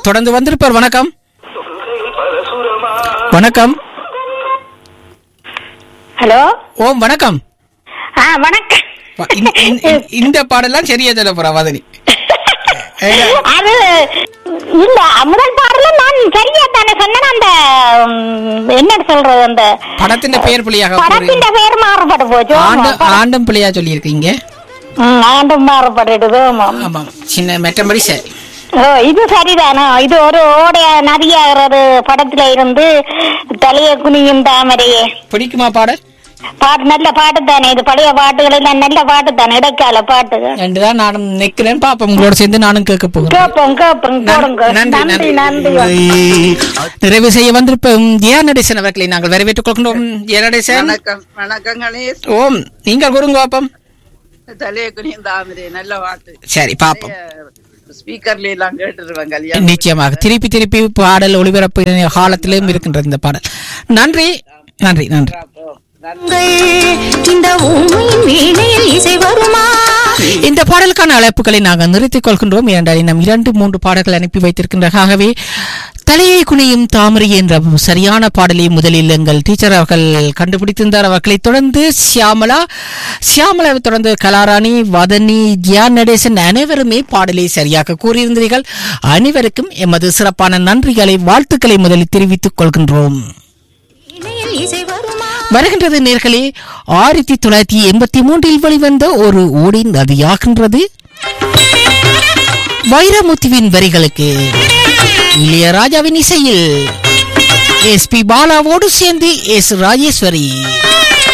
தொடர்ந்து வந்திருப்பார் வணக்கம் வணக்கம் ஹலோ ஓம் வணக்கம் ஆ வணக்கம் வ- இந்த- இந்த- இந்த பாடலாம் சரியா சொல்ல போறா வதனி அது இல்ல முதல் பாடல நான் சரியா தானே சொன்னேன் அந்த ம், என்ன சொல்றது அந்த படத்தின் பெயர் பிள்ளையாக படத்தின் பேர் மாறுபட்டு போச்சு ஆண்ட ஆமா. ஆண்டம் பிள்ளையா சொல்லியிருக்கீங்க ம், ஆண்டும் மாறுபட்டுடுது ஆமா. ஆமாம் சின்ன மெட்டபடி சரி ஓ இது சரிதானோ இது ஒரு ஓடைய நதியாகிறது படத்துல இருந்து தலைய குனியும் தாமரையே பிடிக்குமா பாடல் பாட்டு நல்ல பாட்டு தானே இது பழைய பாட்டுகள் எல்லாம் நல்ல பாட்டு தானே இடைக்கால பாட்டுகள் ரெண்டு தான் நானும் நிக்கிறேன் பாப்போம் உங்களோட சேர்ந்து நானும் கேட்க போகிறேன் கேப்போம் கேப்போம் போடுங்க நன்றி நன்றி நன்றி நிறைவு செய்ய வந்திருப்போம் ஏன் நடேசன் அவர்களை நாங்கள் வரவேற்றுக் கொள்கின்றோம் ஏன் நடேசன் வணக்கம் வணக்கம் கணேஷ் ஓம் நீங்கள் கூறுங்க பாப்போம் தலைய குனியும் தாமரை நல்ல பாட்டு சரி பாப்போம் ஸ்பீக்கர்ல எல்லாம் கேட்டுருவேன் கல்யாணம் நிச்சயமாக திருப்பி திருப்பி பாடல் ஒளிபரப்பு காலத்திலும் இருக்கின்ற இந்த பாடல் நன்றி நன்றி நன்றி இந்த ஊமையின் வீணையில் இசை வருமா இந்த பாடலுக்கான அழைப்புகளை நாங்கள் நிறுத்திக் கொள்கின்றோம் இரண்டால் நம் இரண்டு மூன்று பாடல்கள் அனுப்பி வைத்திருக்கின்றதாகவே தலையை குனியும் தாமரை என்ற சரியான பாடலை முதலில் எங்கள் டீச்சர் அவர்கள் கண்டுபிடித்திருந்தார் அவர்களை தொடர்ந்து சியாமலா சியாமலாவை தொடர்ந்து கலாராணி வதனி ஜியான் நடேசன் அனைவருமே பாடலை சரியாக கூறியிருந்தீர்கள் அனைவருக்கும் எமது சிறப்பான நன்றிகளை வாழ்த்துக்களை முதலில் தெரிவித்துக் கொள்கின்றோம் வீணையில் இசை வருமா வருகின்றது நேர்களே ஆயிரத்தி தொள்ளாயிரத்தி எண்பத்தி மூன்றில் வெளிவந்த ஒரு ஓடி நதியாகின்றது வைரமுத்துவின் வரிகளுக்கு இளையராஜாவின் இசையில் எஸ் பி பாலாவோடு சேர்ந்து எஸ் ராஜேஸ்வரி